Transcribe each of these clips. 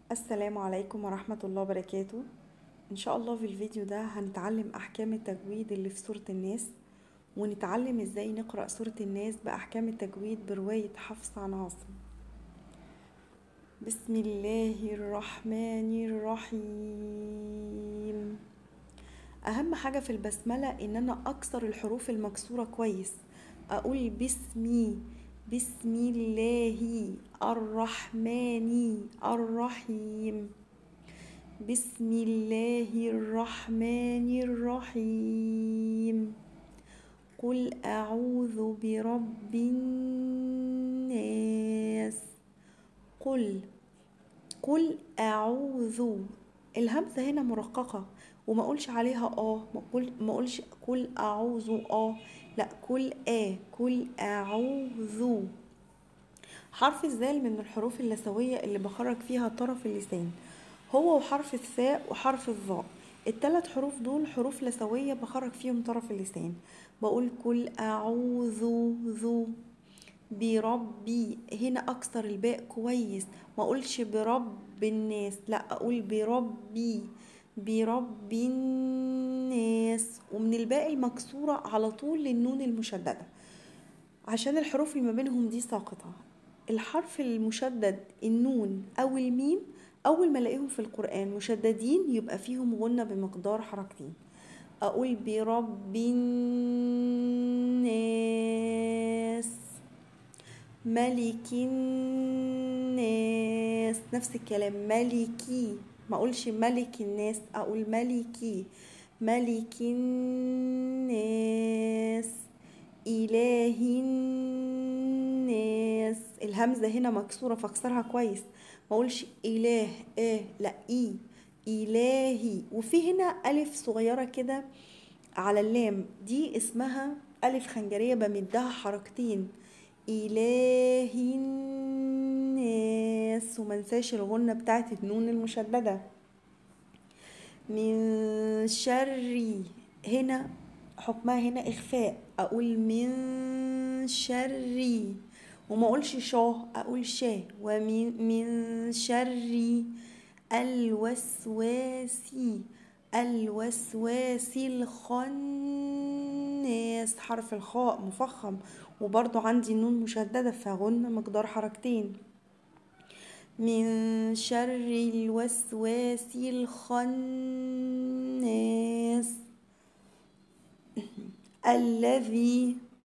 السلام عليكم ورحمة الله وبركاته إن شاء الله في الفيديو ده هنتعلم أحكام التجويد اللي في سورة الناس ونتعلم إزاي نقرأ سورة الناس بأحكام التجويد برواية حفص عن عاصم بسم الله الرحمن الرحيم أهم حاجة في البسملة إن أنا أكسر الحروف المكسورة كويس أقول بسمي بسم الله الرحمن الرحيم بسم الله الرحمن الرحيم قل أعوذ برب الناس قل قل أعوذ الهمزة هنا مرققة وما اقولش عليها اه ما اقول ما اقولش قل اعوذ اه لا كل آ كل أعوذ حرف الزال من الحروف اللثوية اللي بخرج فيها طرف اللسان هو وحرف الثاء وحرف الظاء الثلاث حروف دول حروف لثوية بخرج فيهم طرف اللسان بقول كل أعوذ ذو بربي هنا أكسر الباء كويس ما أقولش برب الناس لا أقول بربي برب الناس ومن الباقي المكسورة على طول للنون المشددة عشان الحروف اللي ما بينهم دي ساقطة الحرف المشدد النون أو الميم أول ما ألاقيهم في القرآن مشددين يبقى فيهم غنة بمقدار حركتين أقول برب الناس ملك الناس نفس الكلام ملكي ما اقولش ملك الناس اقول ملكي ملك الناس اله الناس الهمزه هنا مكسوره فاكسرها كويس ما اقولش اله اه لا اي الهي وفي هنا الف صغيره كده على اللام دي اسمها الف خنجريه بمدها حركتين اله الناس وما ننساش الغنه بتاعت النون المشدده من شر هنا حكمها هنا اخفاء اقول من شر وما اقولش شاه اقول شاه ومن من شر الوسواس الوسواس الخناس حرف الخاء مفخم وبرضو عندي النون مشددة فغن مقدار حركتين من شر الوسواس الخناس الذي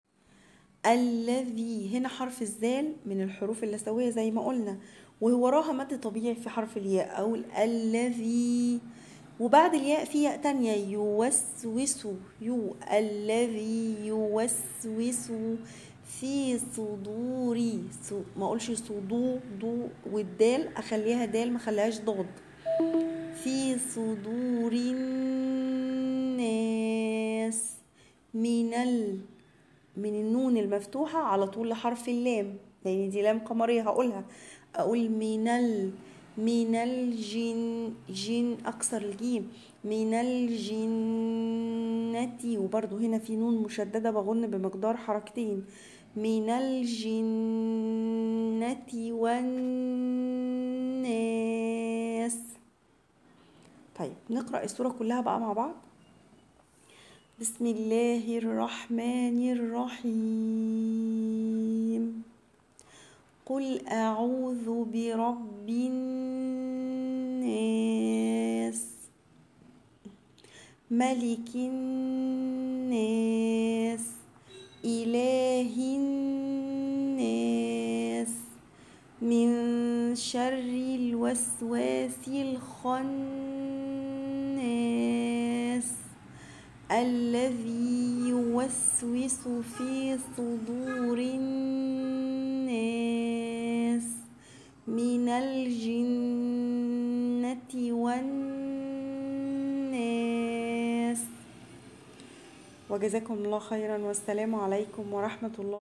الذي هنا حرف الزال من الحروف اللثوية زي ما قلنا ووراها مد طبيعي في حرف الياء أو الذي وبعد الياء في ياء تانية يوسوس يو الذي يوسوس في صدوري ما اقولش صدو دو والدال اخليها دال ما اخليهاش ضاد في صدور الناس من ال من النون المفتوحة على طول لحرف اللام لأن دي لام قمرية هقولها أقول من ال من الجن جن أكسر الجيم من الجنة وبرضو هنا في نون مشددة بغن بمقدار حركتين من الجنة والناس طيب نقرأ السورة كلها بقى مع بعض بسم الله الرحمن الرحيم قل أعوذ برب الناس ملك الناس إله الناس من شر الوسواس الخناس الذي يوسوس في صدور الناس من الجنة والناس وجزاكم الله خيرا والسلام عليكم ورحمة الله